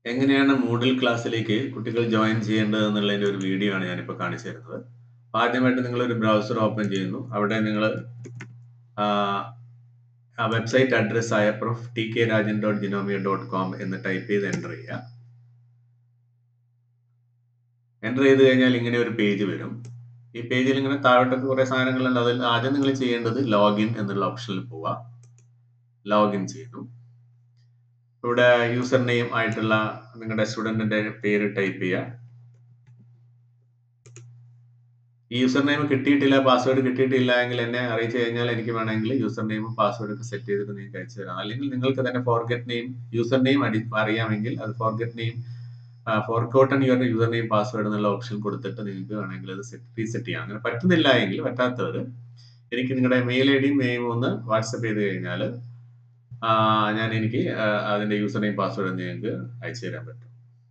എങ്ങനെയാണ് മൂഡിൽ ക്ലാസ്സിലേക്ക് കുട്ടികൾ ജോയിൻ ചെയ്യേണ്ടത് എന്നുള്ളതിന്റെ ഒരു വീഡിയോ ആണ് ഞാനിപ്പോൾ കാണിച്ചു തരുന്നത് അപ്പൊ ആദ്യമായിട്ട് നിങ്ങൾ ഒരു ബ്രൗസർ ഓപ്പൺ ചെയ്യുന്നു അവിടെ നിങ്ങൾ ആ വെബ്സൈറ്റ് അഡ്രസ് ആയ Prof T K Rajan dot ജിനോമിയ ഡോട്ട് കോം എന്ന് ടൈപ്പ് ചെയ്ത് എൻ്റർ ചെയ്യുക എൻ്റർ ചെയ്ത് കഴിഞ്ഞാൽ ഇങ്ങനെ ഒരു പേജ് വരും ഈ പേജിൽ ഇങ്ങനെ താഴോട്ടൊക്കെ കുറെ സാധനങ്ങളുണ്ട് അതിൽ ആദ്യം നിങ്ങൾ ചെയ്യേണ്ടത് ലോഗിൻ എന്നുള്ള ഓപ്ഷനിൽ പോവുക ലോഗിൻ ചെയ്യുന്നു ഇവിടെ യൂസർ നെയിം ആയിട്ടുള്ള നിങ്ങളുടെ സ്റ്റുഡന്റിന്റെ പേര് ടൈപ്പ് ചെയ്യുക ഈ യൂസർ നെയിം കിട്ടിയിട്ടില്ല പാസ്വേഡ് കിട്ടിയിട്ടില്ല എങ്കിൽ എന്നെ അറിയിച്ചു കഴിഞ്ഞാൽ എനിക്ക് വേണമെങ്കിൽ യൂസർ നെയിമും പാസ്വേഡും ഒക്കെ സെറ്റ് ചെയ്തിട്ട് നിങ്ങൾക്ക് അയച്ചു തരാം അല്ലെങ്കിൽ നിങ്ങൾക്ക് തന്നെ ഫോർഗെറ്റ് നെയിം യൂസർ നെയിം അടി അറിയാമെങ്കിൽ അത് forget name forgotten your user name password എന്നുള്ള ഓപ്ഷൻ കൊടുത്തിട്ട് നിങ്ങൾക്ക് വേണമെങ്കിൽ അത് സെറ്റ് റീസെറ്റ് ചെയ്യാം അങ്ങനെ പറ്റുന്നില്ല എങ്കിൽ പറ്റാത്തവർ എനിക്ക് നിങ്ങളുടെ മെയിൽ ഐ ഡിയും നെയിമും ഒന്ന് വാട്സപ്പ് ചെയ്ത് കഴിഞ്ഞാൽ ഞാൻ എനിക്ക് അതിന്റെ യൂസർ നെയിം പാസ്വേഡ് നിങ്ങൾക്ക് അയച്ചു തരാൻ പറ്റും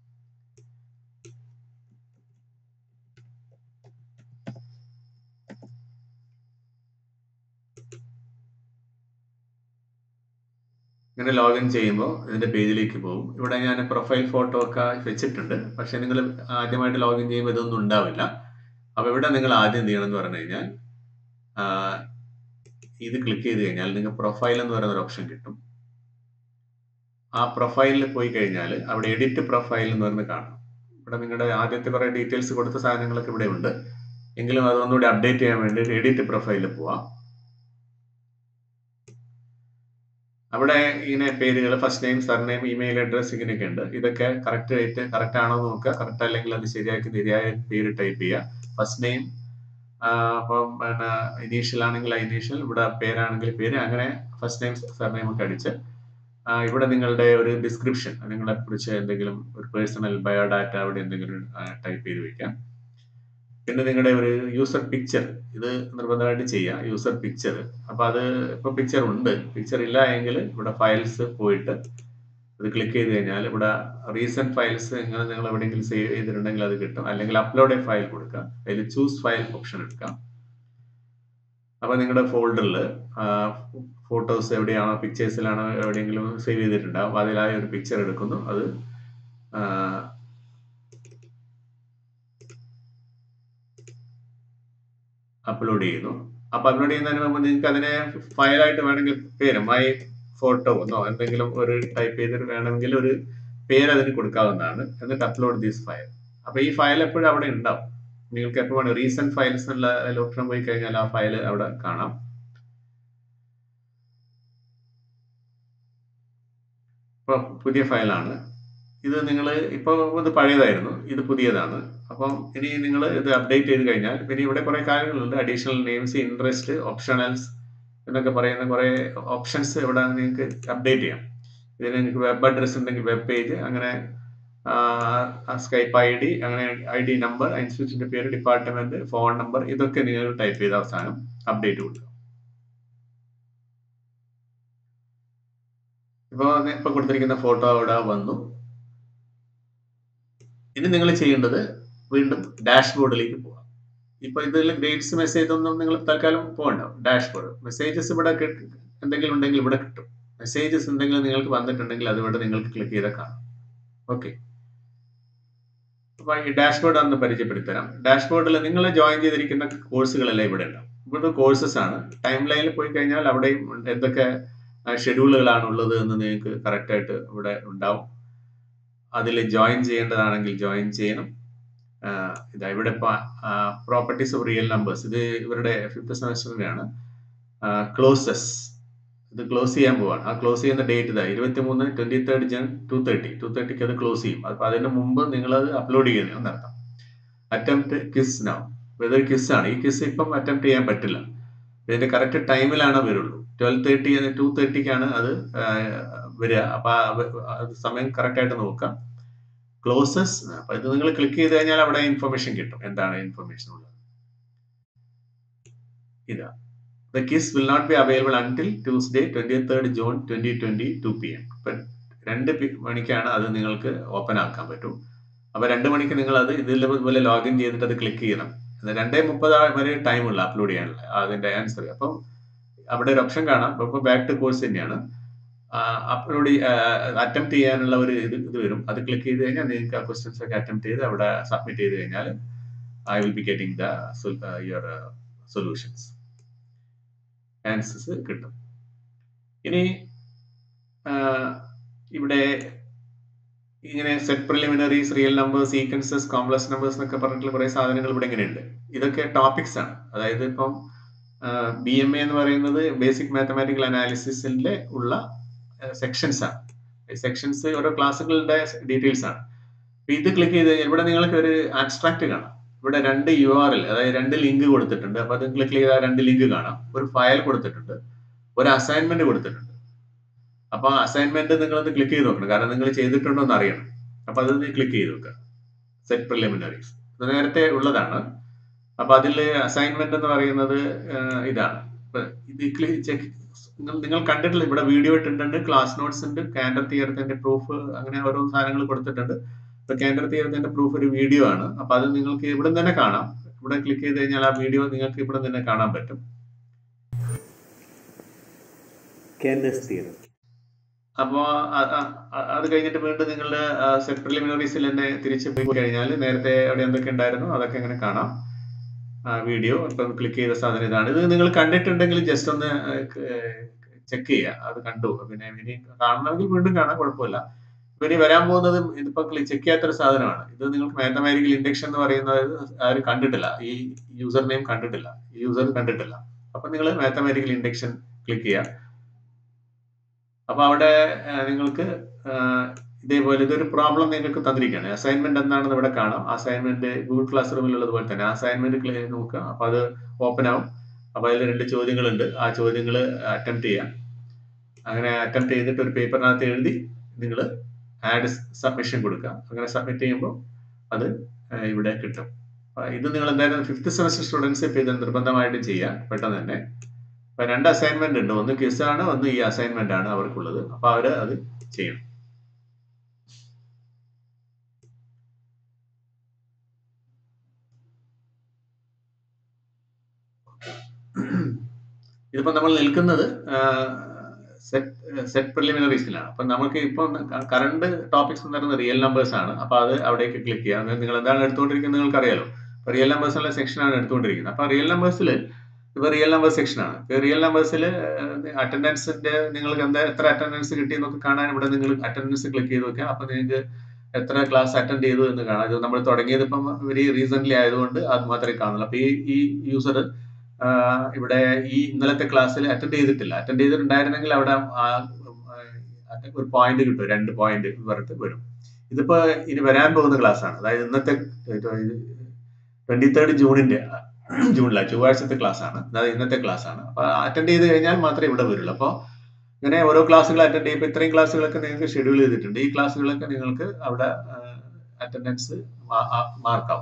ഇങ്ങനെ ലോഗിൻ ചെയ്യുമ്പോൾ ഇതിന്റെ പേജിലേക്ക് പോകും ഇവിടെ ഞാൻ പ്രൊഫൈൽ ഫോട്ടോ ഒക്കെ വെച്ചിട്ടുണ്ട് പക്ഷെ നിങ്ങൾ ആദ്യമായിട്ട് ലോഗിൻ ചെയ്യുമ്പോൾ ഇതൊന്നും ഉണ്ടാവില്ല അപ്പോൾ ഇവിടെ നിങ്ങൾ ആദ്യം ചെയ്യണം എന്ന് പറഞ്ഞു കഴിഞ്ഞാൽ ഇത് ക്ലിക്ക് ചെയ്ത് കഴിഞ്ഞാൽ നിങ്ങൾക്ക് പ്രൊഫൈൽ എന്ന് പറയുന്ന ഒരു ഓപ്ഷൻ കിട്ടും ആ പ്രൊഫൈലിൽ പോയി കഴിഞ്ഞാൽ അവിടെ എഡിറ്റ് പ്രൊഫൈൽ എന്ന് പറഞ്ഞ് കാണാം ഇവിടെ നിങ്ങളുടെ ആദ്യത്തെ കുറേ ഡീറ്റെയിൽസ് കൊടുത്ത സാധനങ്ങളൊക്കെ ഇവിടെ ഉണ്ട് എങ്കിലും അതൊന്നുകൂടി അപ്ഡേറ്റ് ചെയ്യാൻ വേണ്ടി എഡിറ്റ് പ്രൊഫൈലിൽ പോവാം അവിടെ ഇങ്ങനെ പേരുകൾ first name surname email address ഇങ്ങനെയൊക്കെ ഉണ്ട് ഇതൊക്കെ കറക്റ്റ് ആയിട്ട് കറക്റ്റ് ആണോ നോക്കുക കറക്റ്റ് അല്ലെങ്കിൽ അത് ശരിയാക്കി ശരിയായ പേര് ടൈപ്പ് ചെയ്യുക ഫസ്റ്റ് നെയിം അപ്പം പിന്നെ ഇനീഷ്യൽ ആണെങ്കിൽ ഇനീഷ്യൽ ഇവിടെ പേരാണെങ്കിൽ പേര് അങ്ങനെ ഫസ്റ്റ് നെയിം സർ നെയിം ഒക്കെ അടിച്ച് ഇവിടെ നിങ്ങളുടെ ഒരു ഡിസ്ക്രിപ്ഷൻ നിങ്ങളെ കുറിച്ച് എന്തെങ്കിലും ഒരു പേഴ്സണൽ ബയോഡാറ്റ അവിടെ എന്തെങ്കിലും ടൈപ്പ് ചെയ്ത് വെക്കാം പിന്നെ നിങ്ങളുടെ ഒരു യൂസർ പിക്ചർ ഇത് നിർബന്ധമായിട്ട് ചെയ്യാം യൂസർ പിക്ചർ അപ്പൊ അത് ഇപ്പൊ പിക്ചർ ഉണ്ട് പിക്ചർ ഇല്ല എങ്കിൽ ഇവിടെ ഫയൽസ് പോയിട്ട് ഇത് ക്ലിക്ക് ചെയ്ത് കഴിഞ്ഞാൽ ഇവിടെ റീസെന്റ് ഫയൽസ് ഇങ്ങനെ നിങ്ങൾ എവിടെയെങ്കിലും സേവ് ചെയ്തിട്ടുണ്ടെങ്കിൽ അത് കിട്ടും അല്ലെങ്കിൽ അപ്ലോഡ് എ ഫയൽ കൊടുക്കാം അതിൽ ചൂസ് ഫയൽ ഓപ്ഷൻ എടുക്കാം അപ്പൊ നിങ്ങളുടെ ഫോൾഡറിൽ ഫോട്ടോസ് എവിടെയാണോ പിക്ചേഴ്സിലാണോ എവിടെയെങ്കിലും സേവ് ചെയ്തിട്ടുണ്ടാവും അതിലായ ഒരു പിക്ചർ എടുക്കുന്നു അത് അപ്ലോഡ് ചെയ്യുന്നു അപ്പൊ അപ്ലോഡ് ചെയ്യുന്നതിന് മുമ്പ് നിങ്ങൾക്ക് അതിനെ ഫയലായിട്ട് വേണമെങ്കിൽ പേര് മൈ ഫോട്ടോ എന്നോ എന്തെങ്കിലും ഒരു ടൈപ്പ് ചെയ്തിട്ട് വേണമെങ്കിൽ ഒരു പേര് അതിന് കൊടുക്കാവുന്നതാണ് എന്നിട്ട് അപ്ലോഡ് ദീസ് ഫയൽ അപ്പൊ ഈ ഫയൽ എപ്പോഴും അവിടെ ഉണ്ടാവും നിങ്ങൾക്ക് എപ്പോൾ വേണം റീസെന്റ് ഫയൽസ് എന്നുള്ള ഓപ്ഷൻ പോയി കഴിഞ്ഞാൽ ആ ഫയൽ അവിടെ കാണാം ഇപ്പൊ പുതിയ ഫയലാണ് ഇത് നിങ്ങൾ ഇപ്പോൾ ഇത് പഴയതായിരുന്നു ഇത് പുതിയതാണ് അപ്പം ഇനി നിങ്ങൾ ഇത് അപ്ഡേറ്റ് ചെയ്ത് കഴിഞ്ഞാൽ പിന്നെ ഇവിടെ കുറെ കാര്യങ്ങളുണ്ട് അഡീഷണൽ നെയിംസ് ഇൻട്രസ്റ്റ് ഓപ്ഷണൽസ് എന്നൊക്കെ പറയുന്ന കുറെ ഓപ്ഷൻസ് ഇവിടെ നിങ്ങൾക്ക് അപ്ഡേറ്റ് ചെയ്യാം ഇതിന് നിങ്ങൾക്ക് വെബ് അഡ്രസ് ഉണ്ടെങ്കിൽ വെബ് പേജ് അങ്ങനെ സ്കൈപ്പ് ഐ ഡി അങ്ങനെ ഐ ഡി നമ്പർ ഇൻസ്റ്റിറ്റ്യൂഷന്റെ പേര് ഡിപ്പാർട്ട്മെന്റ് ഫോൺ നമ്പർ ഇതൊക്കെ നിങ്ങൾ ടൈപ്പ് ചെയ്ത അവസാനം അപ്ഡേറ്റ് കൊടുക്കുക ഇപ്പോൾ ഇപ്പൊ കൊടുത്തിരിക്കുന്ന ഫോട്ടോ അവിടെ വന്നു ഇനി നിങ്ങൾ ചെയ്യേണ്ടത് വീണ്ടും ഡാഷ്ബോർഡിലേക്ക് പോകാം ഇപ്പൊ ഇതിൽ ഗ്രേഡ്സ് മെസ്സേജ് ഒന്നും നിങ്ങൾ തൽക്കാലം പോകണ്ട ഡാഷ്ബോർഡ് മെസ്സേജസ് ഇവിടെ എന്തെങ്കിലും ഉണ്ടെങ്കിൽ ഇവിടെ കിട്ടും മെസ്സേജസ് എന്തെങ്കിലും നിങ്ങൾക്ക് വന്നിട്ടുണ്ടെങ്കിൽ അത് ഇവിടെ നിങ്ങൾക്ക് ക്ലിക്ക് ചെയ്താൽ കാണാം ഓക്കെ അപ്പൊ ഈ ഡാഷ്ബോർഡ് ഒന്ന് പരിചയപ്പെടുത്തരാം ഡാഷ്ബോർഡിൽ നിങ്ങൾ ജോയിൻ ചെയ്തിരിക്കുന്ന കോഴ്സുകളെല്ലാം ഇവിടെ ഉണ്ടാവും ഇവിടുത്തെ കോഴ്സസ് ആണ് ടൈം ലൈനിൽ പോയി കഴിഞ്ഞാൽ അവിടെയും എന്തൊക്കെ ഷെഡ്യൂളുകളാണ് ഉള്ളത് എന്ന് നിങ്ങൾക്ക് കറക്റ്റ് ആയിട്ട് ഇവിടെ ഉണ്ടാവും അതിൽ ജോയിൻ ചെയ്യേണ്ടതാണെങ്കിൽ ജോയിൻ ചെയ്യണം ഇതാ ഇവിടെ പ്രോപ്പർട്ടീസ് ഓഫ് റിയൽ നമ്പേഴ്സ് ഇത് ഇവരുടെ ഫിഫ്ത്ത് സെമസ്റ്ററിന്റെയാണ് ക്ലോസസ് ഇത് ക്ലോസ് ചെയ്യാൻ പോവാണ് ആ ക്ലോസ് ചെയ്യുന്ന ഡേറ്റ് ഇതാ ഇരുപത്തി മൂന്ന് twenty third June two thirty two തേർട്ടിക്ക് അത് ക്ലോസ് ചെയ്യും അപ്പൊ അതിന് മുമ്പ് നിങ്ങൾ അത് അപ്ലോഡ് ചെയ്യുന്നത് എന്നർത്ഥം അറ്റംപ്റ്റ് കിസ് നൗ ഇതൊരു കിസ് ആണ് ഈ കിസ് ഇപ്പം അറ്റംപ്റ്റ് ചെയ്യാൻ പറ്റില്ല ഇതിന്റെ കറക്റ്റ് ടൈമിലാണ് വരുള്ളൂ ട്വൽവ് തേർട്ടി ടു തേർട്ടിക്കാണ് അത് വരിക അപ്പൊ സമയം കറക്റ്റ് ആയിട്ട് നോക്കാം ക്ലോസസ് അപ്പൊ ഇത് നിങ്ങൾ ക്ലിക്ക് ചെയ്ത് കഴിഞ്ഞാൽ അവിടെ ഇൻഫർമേഷൻ കിട്ടും എന്താണ് ഇൻഫർമേഷൻ ഉള്ളത് ഇതാ the quiz will not be available until Tuesday twenty third June twenty twenty two P M ഇപ്പൊ രണ്ട് മണിക്കാണ് അത് നിങ്ങൾക്ക് ഓപ്പൺ ആക്കാൻ പറ്റും അപ്പൊ രണ്ട് മണിക്ക് നിങ്ങൾ അത് ഇതിൽ പോലെ ലോഗിൻ ചെയ്തിട്ട് അത് ക്ലിക്ക് ചെയ്യണം രണ്ടേ മുപ്പത് വരെ ടൈം ഉള്ള അപ്ലോഡ് ചെയ്യാനുള്ള അതിന്റെ ആൻസർ അപ്പം അവിടെ ഒരു ഓപ്ഷൻ കാണാം ഇപ്പൊ ബാക്ക് ടു കോഴ്സ് തന്നെയാണ് അപ്ലോഡ് അറ്റംപ്റ്റ് ചെയ്യാനുള്ള ഒരു ഇത് ഇത് വരും അത് ക്ലിക്ക് ചെയ്ത് കഴിഞ്ഞാൽ നിങ്ങൾക്ക് ആ ക്വസ്റ്റ്യൻസ് ഒക്കെ അറ്റംപ്റ്റ് ചെയ്ത് അവിടെ സബ്മിറ്റ് ചെയ്ത് കഴിഞ്ഞാൽ I will be getting the your solutions answers കിട്ടും ഇനി ഇവിടെ ഇങ്ങനെ set preliminaries real numbers sequences complex numbers എന്നൊക്കെ പറഞ്ഞിട്ടുള്ള കുറെ സാധനങ്ങൾ ഇവിടെ ഇങ്ങനെയുണ്ട് ഇതൊക്കെ ടോപ്പിക്സ് ആണ് അതായത് ഇപ്പം ബി എം എ എന്ന് പറയുന്നത് ബേസിക് മാത്തമാറ്റിക്കൽ അനാലിസിസിലെ ഉള്ള സെക്ഷൻസ് ആണ് സെക്ഷൻസ് ഓരോ ക്ലാസ്സുകളുടെ ഡീറ്റെയിൽസ് ആണ് അപ്പൊ ഇത് ക്ലിക്ക് ചെയ്ത് കഴിഞ്ഞാൽ ഇവിടെ നിങ്ങൾക്ക് ഒരു ആബ്സ്ട്രാക്ട് കാണാം ഇവിടെ രണ്ട് യു ആർ എൽ അതായത് രണ്ട് ലിങ്ക് കൊടുത്തിട്ടുണ്ട് അപ്പൊ അത് ക്ലിക്ക് ചെയ്താൽ രണ്ട് ലിങ്ക് കാണാം ഒരു ഫയൽ കൊടുത്തിട്ടുണ്ട് ഒരു അസൈൻമെന്റ് കൊടുത്തിട്ടുണ്ട് അപ്പൊ അസൈൻമെന്റ് നിങ്ങളൊന്ന് ക്ലിക്ക് ചെയ്ത് നോക്കണം കാരണം നിങ്ങൾ ചെയ്തിട്ടുണ്ടോ എന്ന് അറിയണം അപ്പൊ അത് ക്ലിക്ക് ചെയ്ത് നോക്കുക സെറ്റ് പ്രിലിമിനറീസ് ഇത് നേരത്തെ ഉള്ളതാണ് അപ്പൊ അതിൽ അസൈൻമെന്റ് എന്ന് പറയുന്നത് ഇതാണ് ഇത് ചെക്ക് നിങ്ങൾ കണ്ടിട്ടില്ല ഇവിടെ വീഡിയോ ഇട്ടിട്ടുണ്ട് ക്ലാസ് നോട്ട്സ് ഉണ്ട് കാൻഡർ തിയറത്തിന്റെ പ്രൂഫ് അങ്ങനെ ഓരോ സാധനങ്ങൾ കൊടുത്തിട്ടുണ്ട് ഇപ്പൊ കാൻഡർ തിയറത്തിന്റെ പ്രൂഫ് ഒരു വീഡിയോ ആണ് അപ്പൊ അത് നിങ്ങൾക്ക് ഇവിടെ തന്നെ കാണാം ഇവിടെ ക്ലിക്ക് ചെയ്ത് കഴിഞ്ഞാൽ ആ വീഡിയോ നിങ്ങൾക്ക് ഇവിടെ തന്നെ കാണാൻ പറ്റും കാൻഡേഴ്സ് തിയറം അപ്പോൾ അത് കഴിഞ്ഞിട്ട് വീണ്ടും നിങ്ങളുടെ സെറ്റ് പ്രിലിമിനറീസിൽ തന്നെ തിരിച്ച് പോയി കഴിഞ്ഞാൽ നേരത്തെ അവിടെ എന്തൊക്കെ ഉണ്ടായിരുന്നു അതൊക്കെ ഇങ്ങനെ കാണാം വീഡിയോ ഇപ്പം ക്ലിക്ക് ചെയ്ത സാധനം ഇതാണ് ഇത് നിങ്ങൾ കണ്ടിട്ടുണ്ടെങ്കിൽ ജസ്റ്റ് ഒന്ന് ചെക്ക് ചെയ്യുക അത് കണ്ടു പിന്നെ ഇനി കാണണമെങ്കിൽ വീണ്ടും കാണാം കുഴപ്പമില്ല ഇപ്പൊ ഇനി വരാൻ പോകുന്നത് ഇതിപ്പോ ചെക്ക് ചെയ്യാത്തൊരു സാധനമാണ് ഇത് നിങ്ങൾക്ക് മാത്തമാറ്റിക്കൽ ഇൻഡക്ഷൻ എന്ന് പറയുന്നത് ആരും കണ്ടിട്ടില്ല ഈ യൂസർ നെയിം കണ്ടിട്ടില്ല ഈ യൂസർ കണ്ടിട്ടില്ല അപ്പൊ നിങ്ങൾ മാത്തമാറ്റിക്കൽ ഇൻഡക്ഷൻ ക്ലിക്ക് ചെയ്യുക അപ്പൊ അവിടെ നിങ്ങൾക്ക് ഇതേപോലെ ഇതൊരു പ്രോബ്ലം നിങ്ങൾക്ക് തന്നിരിക്കുകയാണ് അസൈൻമെന്റ് എന്താണെന്ന് ഇവിടെ കാണാം അസൈൻമെന്റ് ഗൂഗിൾ ക്ലാസ് റൂമിലുള്ളത് പോലെ തന്നെ അസൈൻമെന്റ് നോക്കുക അപ്പൊ അത് ഓപ്പൺ ആവും അപ്പൊ അതിൽ രണ്ട് ചോദ്യങ്ങളുണ്ട് ആ ചോദ്യങ്ങൾ അറ്റംപ്റ്റ് ചെയ്യാം അങ്ങനെ അറ്റംപ്റ്റ് ചെയ്തിട്ട് ഒരു പേപ്പറിനകത്ത് എഴുതി നിങ്ങൾ ആഡ് സബ്മിഷൻ കൊടുക്കുക അങ്ങനെ സബ്മിറ്റ് ചെയ്യുമ്പോൾ അത് ഇവിടെ കിട്ടും ഇത് നിങ്ങൾ എന്തായാലും ഫിഫ്ത്ത് സെമസ്റ്റർ സ്റ്റുഡൻസ് ഇപ്പൊ ഇത് നിർബന്ധമായിട്ട് ചെയ്യാം പെട്ടെന്ന് തന്നെ അപ്പൊ രണ്ട് അസൈൻമെന്റ് ഉണ്ട് ഒന്ന് ക്വിസ് ആണ് ഒന്ന് ഈ അസൈൻമെന്റ് ആണ് അവർക്കുള്ളത് അപ്പൊ അവര് അത് ചെയ്യണം ഇതിപ്പോ നമ്മൾ നിൽക്കുന്നത് സെറ്റ് സെറ്റ് പ്രിലിമിനറീസിലാണ് അപ്പൊ നമുക്ക് ഇപ്പൊ കറണ്ട് ടോപ്പിക്സ് എന്ന് പറയുന്നത് റിയൽ നമ്പേഴ്സ് ആണ് അപ്പൊ അത് അവിടേക്ക് ക്ലിക്ക് ചെയ്യാം നിങ്ങൾ എന്താണ് എടുത്തുകൊണ്ടിരിക്കുന്നത് നിങ്ങൾക്ക് അറിയാലോ ഇപ്പൊ റിയൽ നമ്പേഴ്സിലുള്ള സെക്ഷൻ ആണ് എടുത്തുകൊണ്ടിരിക്കുന്നത് അപ്പൊ റിയൽ നമ്പേഴ്സിൽ ഇപ്പൊ റിയൽ നമ്പർ സെക്ഷൻ ആണ് ഇപ്പൊ റിയൽ നമ്പേഴ്സിൽ അറ്റൻഡൻസിന്റെ നിങ്ങൾക്ക് എന്താ എത്ര അറ്റൻഡൻസ് കിട്ടി എന്നൊക്കെ കാണാൻ ഇവിടെ നിങ്ങൾ അറ്റൻഡൻസ് ക്ലിക്ക് ചെയ്ത് നോക്കുക അപ്പൊ നിങ്ങൾക്ക് എത്ര ക്ലാസ് അറ്റൻഡ് ചെയ്തു എന്ന് കാണാം ഇത് നമ്മൾ തുടങ്ങിയത് ഇപ്പം വെരി റീസെന്റ് ആയതുകൊണ്ട് അത് മാത്രമേ കാണുള്ളൂ അപ്പൊ ഈ ഈ യൂസർ ഇവിടെ ഈ ഇന്നലത്തെ ക്ലാസ്സിൽ അറ്റൻഡ് ചെയ്തിട്ടില്ല അറ്റൻഡ് ചെയ്തിട്ടുണ്ടായിരുന്നെങ്കിൽ അവിടെ ഒരു പോയിന്റ് കിട്ടും രണ്ട് പോയിന്റ് പറഞ്ഞിട്ട് വരും ഇതിപ്പോ ഇനി വരാൻ പോകുന്ന ക്ലാസ് ആണ് അതായത് ഇന്നത്തെ ട്വന്റി തേർഡ് ജൂണിന്റെ ജൂണില ചൊവ്വാഴ്ചത്തെ ക്ലാസ് ആണ് അതായത് ഇന്നത്തെ ക്ലാസ് ആണ് അപ്പൊ അറ്റൻഡ് ചെയ്ത് കഴിഞ്ഞാൽ മാത്രമേ ഇവിടെ വരുള്ളൂ അപ്പോൾ ഇങ്ങനെ ഓരോ ക്ലാസ്സുകൾ അറ്റൻഡ് ചെയ്യുമ്പോൾ ഇത്രയും ക്ലാസ്സുകളൊക്കെ നിങ്ങൾക്ക് ഷെഡ്യൂൾ ചെയ്തിട്ടുണ്ട് ഈ ക്ലാസ്സുകളൊക്കെ നിങ്ങൾക്ക് അവിടെ അറ്റൻഡൻസ് മാർക്കാവും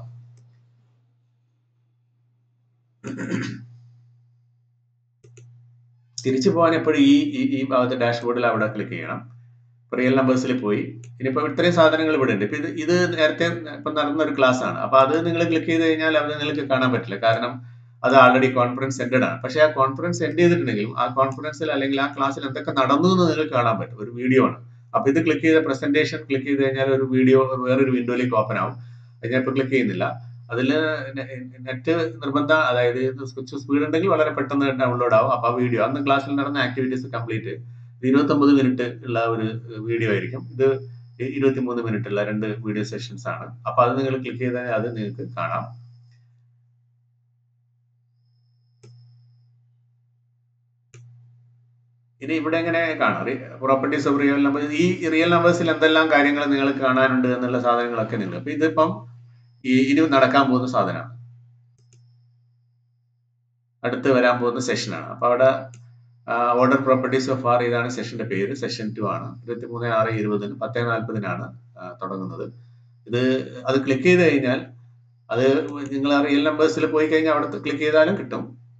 തിരിച്ചു പോകാൻ എപ്പോഴും ഈ ഈ ഭാഗത്ത് ഡാഷ്ബോർഡിൽ അവിടെ ക്ലിക്ക് ചെയ്യണം റിയൽ നമ്പേഴ്സിൽ പോയി ഇനിയിപ്പോ ഇത്രയും സാധനങ്ങൾ ഇവിടെ ഉണ്ട് ഇപ്പൊ ഇത് ഇത് നേരത്തെ ഇപ്പൊ നടന്ന ഒരു ക്ലാസ് ആണ് അപ്പൊ അത് നിങ്ങൾ ക്ലിക്ക് ചെയ്ത് കഴിഞ്ഞാൽ അത് നിങ്ങൾക്ക് കാണാൻ പറ്റില്ല കാരണം അത് ആൾറെഡി കോൺഫറൻസ് എൻഡഡ് ആണ് പക്ഷെ ആ കോൺഫറൻസ് എൻഡ് ചെയ്തിട്ടുണ്ടെങ്കിലും ആ കോൺഫറൻസിൽ അല്ലെങ്കിൽ ആ ക്ലാസ്സിൽ എന്തൊക്കെ നടന്നു എന്ന് നിങ്ങൾക്ക് കാണാൻ പറ്റും ഒരു വീഡിയോ ആണ് അപ്പൊ ഇത് ക്ലിക്ക് ചെയ്ത പ്രസന്റേഷൻ ക്ലിക്ക് ചെയ്ത് കഴിഞ്ഞാൽ ഒരു വീഡിയോ വേറൊരു വിൻഡോയിലേക്ക് ഓപ്പൺ ആവും അത് ഞാൻ ഇപ്പൊ ക്ലിക്ക് ചെയ്യുന്നില്ല അതിൽ നെറ്റ് നിർബന്ധം അതായത് സ്പീഡ് ഉണ്ടെങ്കിൽ വളരെ പെട്ടെന്ന് ഡൗൺലോഡ് ആവും അപ്പൊ ആ വീഡിയോ അന്ന് ക്ലാസ്സിൽ നടന്ന ആക്ടിവിറ്റീസ് കംപ്ലീറ്റ് ഇരുപത്തൊമ്പത് മിനിറ്റ് ഉള്ള ഒരു വീഡിയോ ആയിരിക്കും ഇത് ഇരുപത്തിമൂന്ന് മിനിറ്റ് ഉള്ള രണ്ട് വീഡിയോ സെഷൻസ് ആണ് അപ്പൊ അത് നിങ്ങൾ ക്ലിക്ക് ചെയ്താൽ അത് നിങ്ങൾക്ക് കാണാം ഇനി ഇവിടെ എങ്ങനെ കാണാം പ്രോപ്പർട്ടീസ് ഓഫ് റിയൽ നമ്പർ ഈ റിയൽ നമ്പേഴ്സിൽ എന്തെല്ലാം കാര്യങ്ങൾ നിങ്ങൾ കാണാനുണ്ട് എന്നുള്ള സാധനങ്ങളൊക്കെ നിങ്ങൾ അപ്പൊ ഇതിപ്പം ഈ ഇനി നടക്കാൻ പോകുന്ന സാധനമാണ് അടുത്ത് വരാൻ പോകുന്ന സെഷനാണ് അപ്പൊ അവിടെ ഓർഡർ പ്രോപ്പർട്ടീസ് ഓഫ് ആർ ഇതാണ് സെഷന്റെ പേര് സെഷൻ ടു ആണ് ഇരുപത്തി മൂന്ന് ആറ് ഇരുപതിന് പത്തേ നാൽപ്പതിനാണ് തുടങ്ങുന്നത് ഇത് അത് ക്ലിക്ക് ചെയ്ത് കഴിഞ്ഞാൽ അത് നിങ്ങൾ ആ റിയൽ നമ്പേഴ്സിൽ പോയി കഴിഞ്ഞാൽ അവിടെ ക്ലിക്ക് ചെയ്താലും കിട്ടും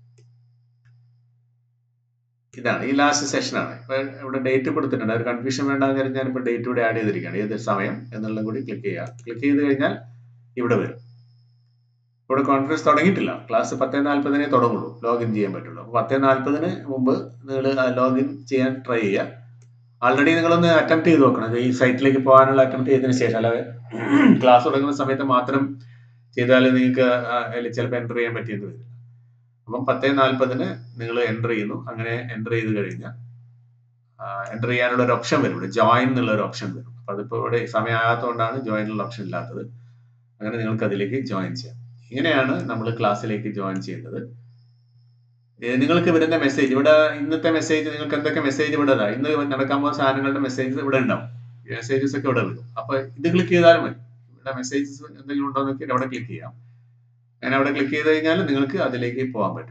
ഇതാണ് ഈ ലാസ്റ്റ് സെഷനാണ് ഇപ്പൊ ഇവിടെ ഡേറ്റ് കൊടുത്തിട്ടുണ്ട് ഒരു കൺഫ്യൂഷൻ വേണ്ടെന്ന് കരുതി ഞാനിപ്പോൾ ഡേറ്റ് ഇവിടെ ആഡ് ചെയ്തിരിക്കുകയാണ് ഏത് സമയം എന്നുള്ളതും കൂടി ക്ലിക്ക് ചെയ്യുക ക്ലിക്ക് ചെയ്ത് കഴിഞ്ഞാൽ ഇവിടെ വരും ഇവിടെ കോൺഫറൻസ് തുടങ്ങിയിട്ടില്ല ക്ലാസ് പത്തേ നാൽപ്പതിനെ തുടങ്ങുള്ളൂ ലോഗിൻ ചെയ്യാൻ പറ്റുള്ളൂ അപ്പോൾ പത്തേ നാൽപ്പതിന് മുമ്പ് നിങ്ങൾ ലോഗിൻ ചെയ്യാൻ ട്രൈ ചെയ്യുക ആൾറെഡി നിങ്ങളൊന്ന് അറ്റംപ്റ്റ് ചെയ്ത് നോക്കണം ഈ സൈറ്റിലേക്ക് പോകാനുള്ള അറ്റംപ്റ്റ് ചെയ്തതിന് ശേഷം അല്ലാതെ ക്ലാസ് തുടങ്ങുന്ന സമയത്ത് മാത്രം ചെയ്താൽ നിങ്ങൾക്ക് അതിൽ ചിലപ്പോൾ എൻ്റർ ചെയ്യാൻ പറ്റിയെന്ന് വരില്ല അപ്പം പത്തേ നാൽപ്പതിന് നിങ്ങൾ എൻ്റർ ചെയ്യുന്നു അങ്ങനെ എൻ്റർ ചെയ്ത് കഴിഞ്ഞാൽ എൻ്റർ ചെയ്യാനുള്ള ഒരു ഓപ്ഷൻ വരും ഇവിടെ ജോയിൻ എന്നുള്ള ഒരു ഓപ്ഷൻ വരും അപ്പം അതിപ്പോൾ ഇവിടെ സമയമാകാത്തതുകൊണ്ടാണ് ജോയിനുള്ള ഓപ്ഷൻ ഇല്ലാത്തത് അങ്ങനെ നിങ്ങൾക്ക് അതിലേക്ക് ജോയിൻ ചെയ്യാം ഇങ്ങനെയാണ് നമ്മൾ ക്ലാസ്സിലേക്ക് ജോയിൻ ചെയ്യുന്നത് ഏഹ് നിങ്ങൾക്ക് വരുന്ന മെസ്സേജ് ഇവിടെ ഇന്നത്തെ മെസ്സേജ് നിങ്ങൾക്ക് എന്തൊക്കെ മെസ്സേജ് ഇവിടെ ഇതാ ഇന്ന് നടക്കാൻ പോകുന്ന സാധനങ്ങളുടെ മെസ്സേജ് ഇവിടെ ഉണ്ടാവും മെസ്സേജസ് ഒക്കെ ഇവിടെ വരും അപ്പൊ ഇത് ക്ലിക്ക് ചെയ്താലും മതി ഇവിടെ മെസ്സേജസ് എന്തെങ്കിലും ഉണ്ടോ എന്ന് നോക്കിയിട്ട് അവിടെ ക്ലിക്ക് ചെയ്യാം അങ്ങനെ അവിടെ ക്ലിക്ക് ചെയ്ത് കഴിഞ്ഞാൽ നിങ്ങൾക്ക് അതിലേക്ക് പോകാൻ പറ്റും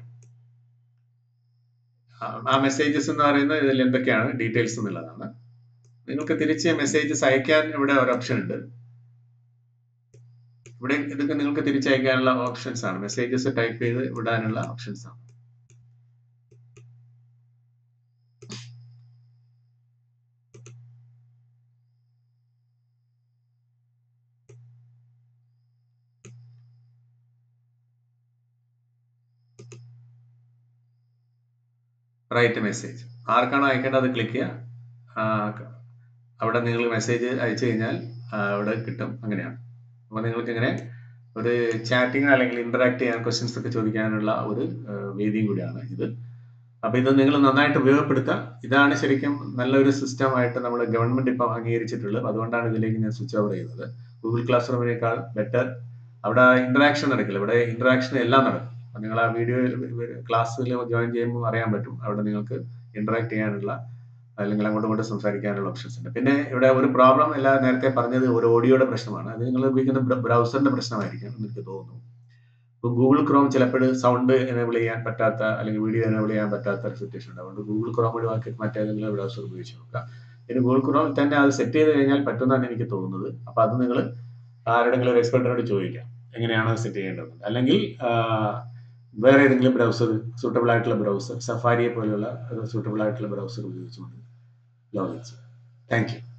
ആ- ആ മെസ്സേജസ് എന്ന് പറയുന്നത് ഇതിൽ എന്തൊക്കെയാണ് ഡീറ്റെയിൽസ് എന്നുള്ളതാണ് നിങ്ങൾക്ക് തിരിച്ച് മെസ്സേജസ് അയക്കാൻ ഇവിടെ ഒരു ഓപ്ഷൻ ഉണ്ട് ഇവിടെ ഇതൊക്കെ നിങ്ങൾക്ക് തിരിച്ചയക്കാനുള്ള ഓപ്ഷൻസ് ആണ് മെസ്സേജസ് ടൈപ്പ് ചെയ്ത് വിടാനുള്ള ഓപ്ഷൻസ് ആണ് റൈറ്റ് മെസ്സേജ് ആർക്കാണോ അയക്കേണ്ടത് അത് ക്ലിക്ക് ചെയ്യുക ആ, അവിടെ നിങ്ങൾ മെസ്സേജ് അയച്ചു കഴിഞ്ഞാൽ ആ, അവിടെ കിട്ടും അങ്ങനെയാണ് അപ്പോൾ നിങ്ങൾക്ക് ഇങ്ങനെ ഒരു ചാറ്റിംഗ് അല്ലെങ്കിൽ ഇന്ററാക്ട് ചെയ്യാൻ ക്വസ്റ്റ്യൻസ് ഒക്കെ ചോദിക്കാനുള്ള ഒരു ആ, വേദിയും കൂടിയാണ് ഇത് അപ്പോൾ ഇത് നിങ്ങൾ നന്നായിട്ട് ഉപയോഗപ്പെടുത്തുക ഇതാണ് ശരിക്കും നല്ലൊരു സിസ്റ്റം ആയിട്ട് നമ്മുടെ ഗവൺമെന്റ് ഇപ്പം അംഗീകരിച്ചിട്ടുള്ളത് അതുകൊണ്ടാണ് ഇതിലേക്ക് ഞാൻ സ്വിച്ച് ഓവർ ചെയ്യുന്നത് ഗൂഗിൾ ക്ലാസ് റൂമിനേക്കാൾ ബെറ്റർ അവിടെ ഇന്ററാക്ഷൻ നടക്കില്ല ഇവിടെ ഇന്ററാക്ഷൻ എല്ലാം നടക്കും അപ്പോൾ നിങ്ങൾ ആ വീഡിയോ ക്ലാസ്സിൽ ജോയിൻ ചെയ്യുമ്പോൾ അറിയാൻ പറ്റും അവിടെ നിങ്ങൾക്ക് ഇന്ററാക്ട് ചെയ്യാനുള്ള അല്ലെങ്കിൽ അങ്ങോട്ടും ഇങ്ങോട്ടും സംസാരിക്കാനുള്ള ഓപ്ഷൻസ് ഉണ്ട് പിന്നെ ഇവിടെ ഒരു പ്രോബ്ലം അല്ല നേരത്തെ പറഞ്ഞത് ഒരു ഓഡിയോയുടെ പ്രശ്നമാണ് അത് നിങ്ങൾ ഉപയോഗിക്കുന്ന ബ്രൗസറിന്റെ പ്രശ്നമായിരിക്കും എന്ന് എനിക്ക് തോന്നുന്നു ഇപ്പം ഗൂഗിൾ ക്രോം ചിലപ്പോൾ സൗണ്ട് എനേബിൾ ചെയ്യാൻ പറ്റാത്ത അല്ലെങ്കിൽ വീഡിയോ എനേബിൾ ചെയ്യാൻ പറ്റാത്ത ഒരു സിറ്റുവേഷൻ ഉണ്ട് അതുകൊണ്ട് ഗൂഗിൾ ക്രോം ഒഴിവാക്കി മറ്റേതെങ്കിലും ബ്രൗസർ ഉപയോഗിച്ച് നോക്കുക ഇനി ഗൂഗിൾ ക്രോമിൽ തന്നെ അത് സെറ്റ് ചെയ്ത് കഴിഞ്ഞാൽ പറ്റുമെന്നാണ് എനിക്ക് തോന്നുന്നത് അപ്പോൾ അത് നിങ്ങൾ ആരുടെങ്കിലും ഒരു എക്സ്പെർട്ടിനോട് ചോദിക്കാം എങ്ങനെയാണ് സെറ്റ് ചെയ്യേണ്ടത് അല്ലെങ്കിൽ ആ, വേറെ ഏതെങ്കിലും ബ്രൗസർ സൂട്ടബിൾ ആയിട്ടുള്ള ബ്രൗസർ സഫാരിയെ പോലെയുള്ള സൂട്ടബിൾ ആയിട്ടുള്ള ബ്രൗസർ ഉപയോഗിച്ചുകൊണ്ട് ലോഗിൻ ചെയ്യും താങ്ക് യു